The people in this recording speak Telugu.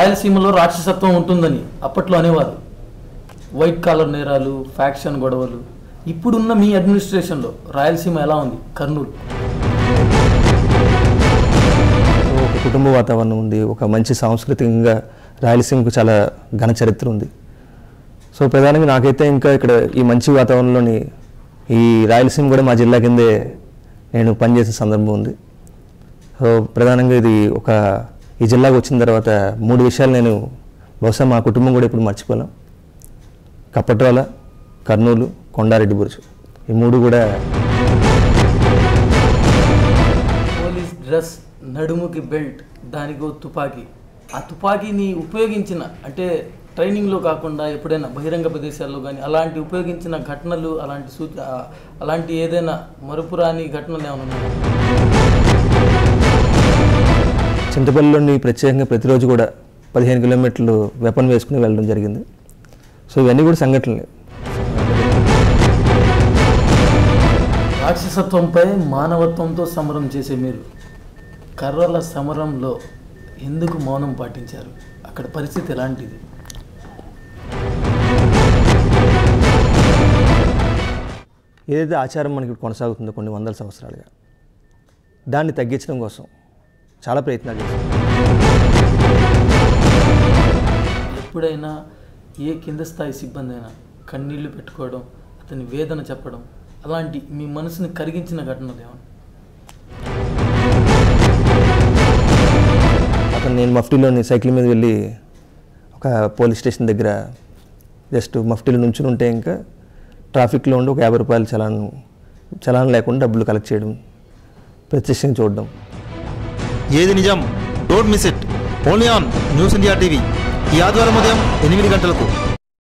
రాయలసీమలో రాక్షసత్వం ఉంటుందని అప్పట్లో అనేవారు వైట్ కాలర్ నేరాలు ఫ్యాక్షన్ గొడవలు ఇప్పుడున్న మీ అడ్మినిస్ట్రేషన్లో రాయలసీమ ఎలా ఉంది కర్నూలు సో ఒక కుటుంబ వాతావరణం ఉంది ఒక మంచి సాంస్కృతికంగా రాయలసీమకు చాలా ఘన చరిత్ర ఉంది సో ప్రధానంగా నాకైతే ఇంకా ఇక్కడ ఈ మంచి వాతావరణంలోని ఈ రాయలసీమ కూడా మా జిల్లా కిందే నేను పనిచేసే సందర్భం ఉంది సో ప్రధానంగా ఇది ఒక ఈ జిల్లాకు వచ్చిన తర్వాత మూడు విషయాలు నేను బహుశా మా కుటుంబం కూడా ఇప్పుడు మర్చిపోలేం కప్పట్రాల కర్నూలు కొండారెడ్డి బురుజు ఈ మూడు కూడా పోలీస్ డ్రెస్ నడుముకి బెల్ట్ దానికో తుపాకీ ఆ తుపాకీని ఉపయోగించిన అంటే ట్రైనింగ్లో కాకుండా ఎప్పుడైనా బహిరంగ ప్రదేశాల్లో కానీ అలాంటి ఉపయోగించిన ఘటనలు అలాంటి సూ ఆ, అలాంటి ఏదైనా మరుపురాని ఘటనలు ఏమైనా ఉన్నాయా చింతపల్లిలోని ప్రత్యేకంగా ప్రతిరోజు కూడా పదిహేను కిలోమీటర్లు వెపన్ వేసుకుని వెళ్ళడం జరిగింది సో ఇవన్నీ కూడా సంఘటనలే రాక్షసత్వంపై మానవత్వంతో సమరం చేసే మీరు కర్రల సమరంలో ఎందుకు మౌనం పాటించారు అక్కడ పరిస్థితి ఎలాంటిది ఏదైతే ఆచారం మనకి కొనసాగుతుందో కొన్ని వందల సంవత్సరాలుగా దాన్ని తగ్గించడం కోసం చాలా ప్రయత్నాలు చేశాం ఎప్పుడైనా ఏ కింద స్థాయి సిబ్బంది అయినా కన్నీళ్లు పెట్టుకోవడం అతని వేదన చెప్పడం అలాంటి మీ మనసుని కరిగించిన ఘటనలు ఏమన్నా అతను నేను మఫ్టీలోని సైకిల్ మీద వెళ్ళి ఒక పోలీస్ స్టేషన్ దగ్గర జస్ట్ మఫ్టీలో నుంచుని ఉంటే ఇంకా ట్రాఫిక్లో ఉండి ఒక యాభై రూపాయలు చలాన్ చలాన్ లేకుండా డబ్బులు కలెక్ట్ చేయడం ప్రత్యక్షంగా చూడడం ఏది నిజం don't miss it only on news India TV ఈ ఆదివారం ఉదయం ఎనిమిది గంటలకు